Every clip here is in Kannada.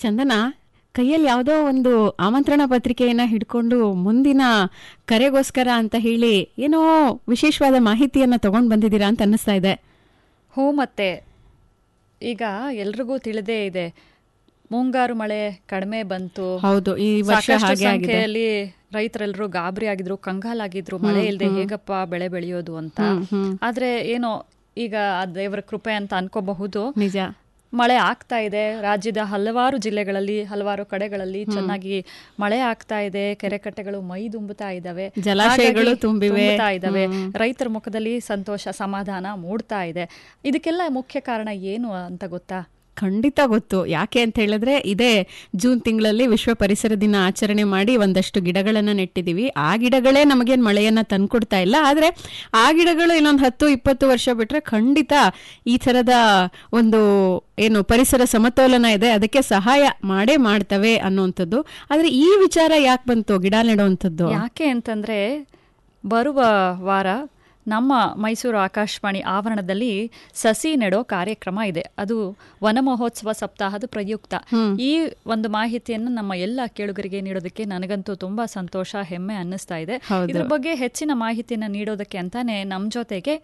ಚಂದನ ಕೈಯಲ್ಲಿ ಯಾವುದೋ ಒಂದು ಆಮಂತ್ರಣ ಪತ್ರಿಕೆಯನ್ನ ಹಿಡ್ಕೊಂಡು ಮುಂದಿನ ಕರೆಗೋಸ್ಕರ ಅಂತ ಹೇಳಿ ಏನೋ ವಿಶೇಷವಾದ ಮಾಹಿತಿಯನ್ನ ತಗೊಂಡ್ ಬಂದಿದ್ದೀರಾ ಅಂತ ಅನ್ನಿಸ್ತಾ ಇದೆ ಹೂ ಮತ್ತೆ ಈಗ ಎಲ್ರಿಗೂ ತಿಳಿದೇ ಇದೆ ಮುಂಗಾರು ಮಳೆ ಕಡಿಮೆ ಬಂತು ಹೌದು ಈ ವರ್ಷ ಸಾಕಷ್ಟು ಹಾಗೆ ಆಗಿದೆ ಸಂಖ್ಯೆಯಲ್ಲಿ ರೈತರೆಲ್ಲರೂ ಗಾಬರಿ ಆಗಿದ್ರು ಕಂಗಾಲಾಗಿದ್ರು ಮಳೆ ಇಲ್ಲದೆ ಹೇಗಪ್ಪ ಬೆಳೆ ಬೆಳೆಯೋದು ಅಂತ ಆದ್ರೆ ಏನೋ ಈಗ ಆ ದೇವರ ಕೃಪೆ ಅಂತ ಅನ್ಕೋಬಹುದು ನಿಜ ಮಳೆ ಆಗ್ತಾ ಇದೆ ರಾಜ್ಯದ ಹಲವಾರು ಜಿಲ್ಲೆಗಳಲ್ಲಿ ಹಲವಾರು ಕಡೆಗಳಲ್ಲಿ ಚೆನ್ನಾಗಿ ಮಳೆ ಆಗ್ತಾ ಇದೆ ಕೆರೆ ಕಟ್ಟೆಗಳು ಮೈ ತುಂಬುತ್ತಾ ಇದಾವೆ ಜಲಾಶಯಗಳು ಹಾಗಾಗಿ ತುಂಬಿವೆ. ತುಂಬುತ್ತಾ ಇದಾವೆ ರೈತರ ಮುಖದಲ್ಲಿ ಸಂತೋಷ ಸಮಾಧಾನ ಮೂಡ್ತಾ ಇದೆ ಇದಕ್ಕೆಲ್ಲ ಮುಖ್ಯ ಕಾರಣ ಏನು ಅಂತ ಗೊತ್ತಾ ಖಂಡಿತ ಗೊತ್ತು ಯಾಕೆ ಅಂತ ಹೇಳಿದ್ರೆ ಇದೇ ಜೂನ್ ತಿಂಗಳಲ್ಲಿ ವಿಶ್ವ ಪರಿಸರ ದಿನ ಆಚರಣೆ ಮಾಡಿ ಒಂದಷ್ಟು ಗಿಡಗಳನ್ನ ನೆಟ್ಟಿದೀವಿ ಆ ಗಿಡಗಳೇ ನಮಗೇನ್ ಮಳೆಯನ್ನ ತಂದ್ಕೊಡ್ತಾ ಇಲ್ಲ ಆದ್ರೆ ಆ ಗಿಡಗಳು ಇನ್ನೊಂದು ಹತ್ತು ಇಪ್ಪತ್ತು ವರ್ಷ ಬಿಟ್ರೆ ಖಂಡಿತ ಈ ತರದ ಒಂದು ಏನು ಪರಿಸರ ಸಮತೋಲನ ಇದೆ ಅದಕ್ಕೆ ಸಹಾಯ ಮಾಡೇ ಮಾಡ್ತವೆ ಅನ್ನುವಂಥದ್ದು ಆದ್ರೆ ಈ ವಿಚಾರ ಯಾಕೆ ಬಂತು ಗಿಡ ನೆಡುವಂಥದ್ದು ಯಾಕೆ ಅಂತಂದ್ರೆ ಬರುವ ವಾರ ನಮ್ಮ ಮೈಸೂರು ಆಕಾಶವಾಣಿ ಆವರಣದಲ್ಲಿ ಸಸಿ ನೆಡೋ ಕಾರ್ಯಕ್ರಮ ಇದೆ ಅದು ವನ ಮಹೋತ್ಸವ ಸಪ್ತಾಹದ ಪ್ರಯುಕ್ತ ಈ ಒಂದು ಮಾಹಿತಿಯನ್ನು ನಮ್ಮ ಎಲ್ಲ ಕೇಳುಗರಿಗೆ ನೀಡೋದಕ್ಕೆ ನನಗಂತೂ ತುಂಬಾ ಸಂತೋಷ ಹೆಮ್ಮೆ ಅನ್ನಿಸ್ತಾ ಇದೆ ಹೌದು. ಇದ್ರ ಬಗ್ಗೆ ಹೆಚ್ಚಿನ ಮಾಹಿತಿಯನ್ನು ನೀಡೋದಕ್ಕೆ ಅಂತಾನೆ ನಮ್ಮ ಜೊತೆಗೆ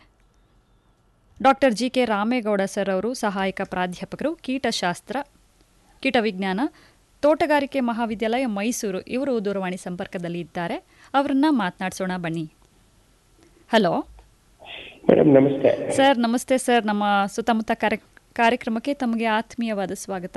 doctor G K Ramegowda sir ಅವರು ಸಹಾಯಕ ಪ್ರಾಧ್ಯಾಪಕರು ಕೀಟಶಾಸ್ತ್ರ ಕೀಟ ವಿಜ್ಞಾನ ತೋಟಗಾರಿಕೆ ಮಹಾವಿದ್ಯಾಲಯ ಮೈಸೂರು ಇವರು ದೂರವಾಣಿ ಸಂಪರ್ಕದಲ್ಲಿ ಇದ್ದಾರೆ ಅವರನ್ನ ಮಾತನಾಡಿಸೋಣ ಬನ್ನಿ ಹಲೋ ಮೇಡಮ್ ನಮಸ್ತೆ ಸರ್ ನಮಸ್ತೆ ಸರ್ ನಮ್ಮ ಸುತ್ತಮುತ್ತ ಕಾರ್ಯ ಕಾರ್ಯಕ್ರಮಕ್ಕೆ ತಮಗೆ ಆತ್ಮೀಯವಾದ ಸ್ವಾಗತ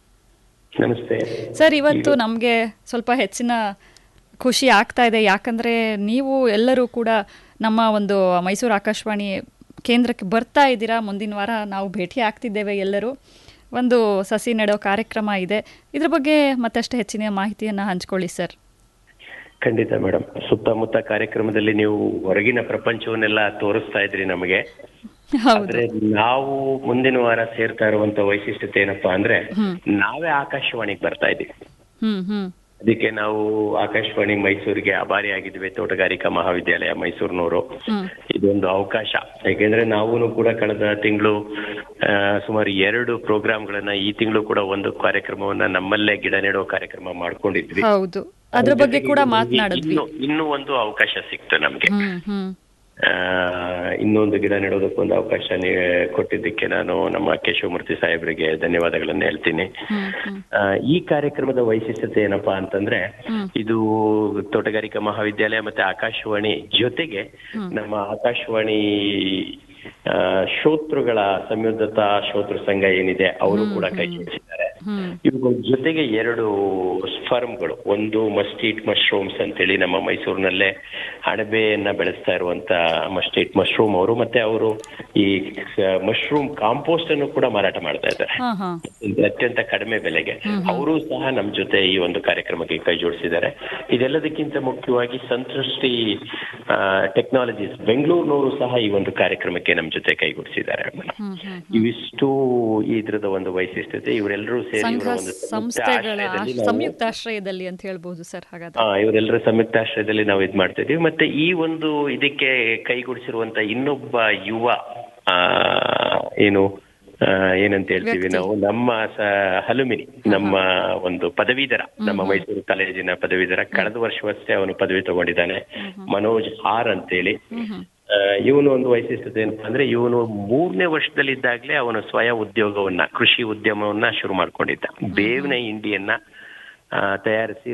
ನಮಸ್ತೆ ಸರ್ ಇವತ್ತು ನಮಗೆ ಸ್ವಲ್ಪ ಹೆಚ್ಚಿನ ಖುಷಿ ಆಗ್ತಾ ಇದೆ ಯಾಕಂದ್ರೆ ನೀವು ಎಲ್ಲರೂ ಕೂಡ ನಮ್ಮ ಒಂದು ಮೈಸೂರು ಆಕಾಶವಾಣಿ ಕೇಂದ್ರಕ್ಕೆ ಬರ್ತಾ ಇದ್ದೀರಾ ಮುಂದಿನ ವಾರ ನಾವು ಭೇಟಿ ಆಗ್ತಿದ್ದೇವೆ ಎಲ್ಲರೂ ಒಂದು ಸಸಿ ನೆಡೋ ಕಾರ್ಯಕ್ರಮ ಇದೆ ಇದ್ರ ಬಗ್ಗೆ ಮತ್ತಷ್ಟು ಹೆಚ್ಚಿನ ಮಾಹಿತಿಯನ್ನು ಹಂಚ್ಕೊಳ್ಳಿ ಸರ್ ಖಂಡಿತ ಮೇಡಮ್ ಸುತ್ತಮುತ್ತ ಕಾರ್ಯಕ್ರಮದಲ್ಲಿ ನೀವು ಹೊರಗಿನ ಪ್ರಪಂಚವನ್ನೆಲ್ಲ ತೋರಿಸ್ತಾ ಇದ್ರಿ ನಮಗೆ ಹೌದು ಆದ್ರೆ ನಾವು ಮುಂದಿನ ವಾರ ಸೇರ್ತಾ ಇರುವಂತ ವೈಶಿಷ್ಟ್ಯತೆ ಏನಪ್ಪಾ ಅಂದ್ರೆ ನಾವೇ ಆಕಾಶವಾಣಿಗೆ ಬರ್ತಾ ಇದೀವಿ ಹ್ಮ್ ಹ್ಮ್ ಅದಕ್ಕೆ ನಾವು ಆಕಾಶವಾಣಿ ಮೈಸೂರಿಗೆ ಆಭಾರಿ ಆಗಿದ್ವಿ ತೋಟಗಾರಿಕಾ ಮಹಾವಿದ್ಯಾಲಯ ಮೈಸೂರಿನವರು ಇದೊಂದು ಅವಕಾಶ ಯಾಕೆಂದ್ರೆ ನಾವು ಕೂಡ ಕಳೆದ ತಿಂಗಳು ಸುಮಾರು ಎರಡು ಪ್ರೋಗ್ರಾಮ್ಗಳನ್ನ ಈ ತಿಂಗಳು ಕೂಡ ಒಂದು ಕಾರ್ಯಕ್ರಮವನ್ನ ನಮ್ಮಲ್ಲೇ ಗಿಡ ನೆಡೋ ಕಾರ್ಯಕ್ರಮ ಮಾಡ್ಕೊಂಡಿದ್ವಿ ಹೌದು ಅದ್ರ ಬಗ್ಗೆ ಕೂಡ ಮಾತನಾಡಿದ್ವಿ ಇನ್ನು ಇನ್ನೂ ಒಂದು ಅವಕಾಶ ಸಿಕ್ತು ನಮ್ಗೆ ಹ್ಮ್ ಹ್ಮ್ ಆ, ಇನ್ನೊಂದು ಗಿಡ ನೆಡೋದಕ್ಕೊಂದು ಅವಕಾಶ ನೀ ಕೊಟ್ಟಿದ್ದಕ್ಕೆ ನಾನು ನಮ್ಮ ಕೇಶವಮೂರ್ತಿ ಸಾಹೇಬರಿಗೆ ಧನ್ಯವಾದಗಳನ್ನು ಹೇಳ್ತೀನಿ ಆ, ಈ ಕಾರ್ಯಕ್ರಮದ ವೈಶಿಷ್ಟ್ಯತೆ ಏನಪ್ಪಾ ಅಂತಂದ್ರೆ ಇದು ತೋಟಗಾರಿಕಾ ಮಹಾವಿದ್ಯಾಲಯ ಮತ್ತೆ ಆಕಾಶವಾಣಿ ಜೊತೆಗೆ ನಮ್ಮ ಆಕಾಶವಾಣಿ ಆ, ಶ್ರೋತೃಗಳ ಸಂಯೋಜತಾ ಶ್ರೋತೃ ಸಂಘ ಏನಿದೆ ಅವರು ಕೂಡ ಕೈ ಜೋಡಿಸಿದ್ದಾರೆ ಇವುಗಳ ಜೊತೆಗೆ ಎರಡು ಫರ್ಮ್ಗಳು ಒಂದು ಮಸ್ಟೀಟ್ ಮಶ್ರೂಮ್ಸ್ ಅಂತೇಳಿ ನಮ್ಮ ಮೈಸೂರಿನಲ್ಲೇ ಅಣಬೆಯನ್ನ ಬೆಳೆಸ್ತಾ ಇರುವಂತ ಮಸ್ಟೀಟ್ ಮಶ್ರೂಮ್ ಅವರು ಮತ್ತೆ ಅವರು ಈ ಮಶ್ರೂಮ್ ಕಾಂಪೋಸ್ಟ್ ಅನ್ನು ಕೂಡ ಮಾರಾಟ ಮಾಡ್ತಾ ಇದ್ದಾರೆ ಹಾ ಹಾ ಅತ್ಯಂತ ಕಡಿಮೆ ಬೆಲೆಗೆ ಅವರು ಸಹ ನಮ್ಮ ಜೊತೆ ಈ ಒಂದು ಕಾರ್ಯಕ್ರಮಕ್ಕೆ ಕೈ ಜೋಡಿಸಿದ್ದಾರೆ ಇದೆಲ್ಲದಕ್ಕಿಂತ ಮುಖ್ಯವಾಗಿ ಸಂತೃಷ್ಟಿ ಟೆಕ್ನಾಲಜೀಸ್ ಬೆಂಗಳೂರಿನವರು ಸಹ ಈ ಒಂದು ಕಾರ್ಯಕ್ರಮಕ್ಕೆ ನಮ್ಮ ಜೊತೆ ಕೈಗೂಡಿಸಿದ್ದಾರೆ ಇವಿಷ್ಟು ಇದ್ರದ ಒಂದು ವೈಶಿಷ್ಟ್ಯತೆ ಇವರೆಲ್ಲರೂ ಸೇರಿ ಸಂಘ ಇವರ ಒಂದು ಸಂಯುಕ್ತ ಸಂಸ್ಥೆಗಳ ಆಶ್ರಯದಲ್ಲಿ ನಾವು- ಸಂಯುಕ್ತಾಶ್ರಯದಲ್ಲಿ ಅಂತ ಹೇಳ್ಬೋದು ಸರ್ ಹಾಗಾದ್ರೆ ಆ, ಇವರೆಲ್ಲರ ಸಂಯುಕ್ತಾಶ್ರಯದಲ್ಲಿ ನಾವು ಇದ್ ಮಾಡ್ತಾ ಇದೀವಿ ಮತ್ತೆ ಈ ಒಂದು ಇದಕ್ಕೆ ಕೈಗೂಡಿಸಿರುವಂತ ಇನ್ನೊಬ್ಬ ಯುವ ಆ, ಏನು ಆ, ಏನಂತ ಹೇಳ್ತೀವಿ ನಾವು ನಮ್ಮ ಸ ಹಲುಮಿನಿ ನಮ್ಮ ಒಂದು ಪದವೀಧರ ನಮ್ಮ ಮೈಸೂರು ಕಾಲೇಜಿನ ಪದವೀಧರ ಕಳೆದ ವರ್ಷವಷ್ಟೇ ಅವನು ಪದವಿ ತಗೊಂಡಿದ್ದಾನೆ ಮನೋಜ್ ಹಾರ್ ಅಂತೇಳಿ ಇವನು ಒಂದು ವೈಶಿಷ್ಟ್ಯತೆ ಏನಪ್ಪಾ ಅಂದ್ರೆ ಇವನು ಮೂರನೇ ವರ್ಷದಲ್ಲಿದ್ದಾಗಲೇ ಅವನು ಸ್ವಯಂ ಉದ್ಯೋಗವನ್ನ ಕೃಷಿ ಉದ್ಯಮವನ್ನ ಶುರು ಮಾಡ್ಕೊಂಡಿದ್ದ ಬೇವಿನ ಹಿಂಡಿಯನ್ನ ಆ, ತಯಾರಿಸಿ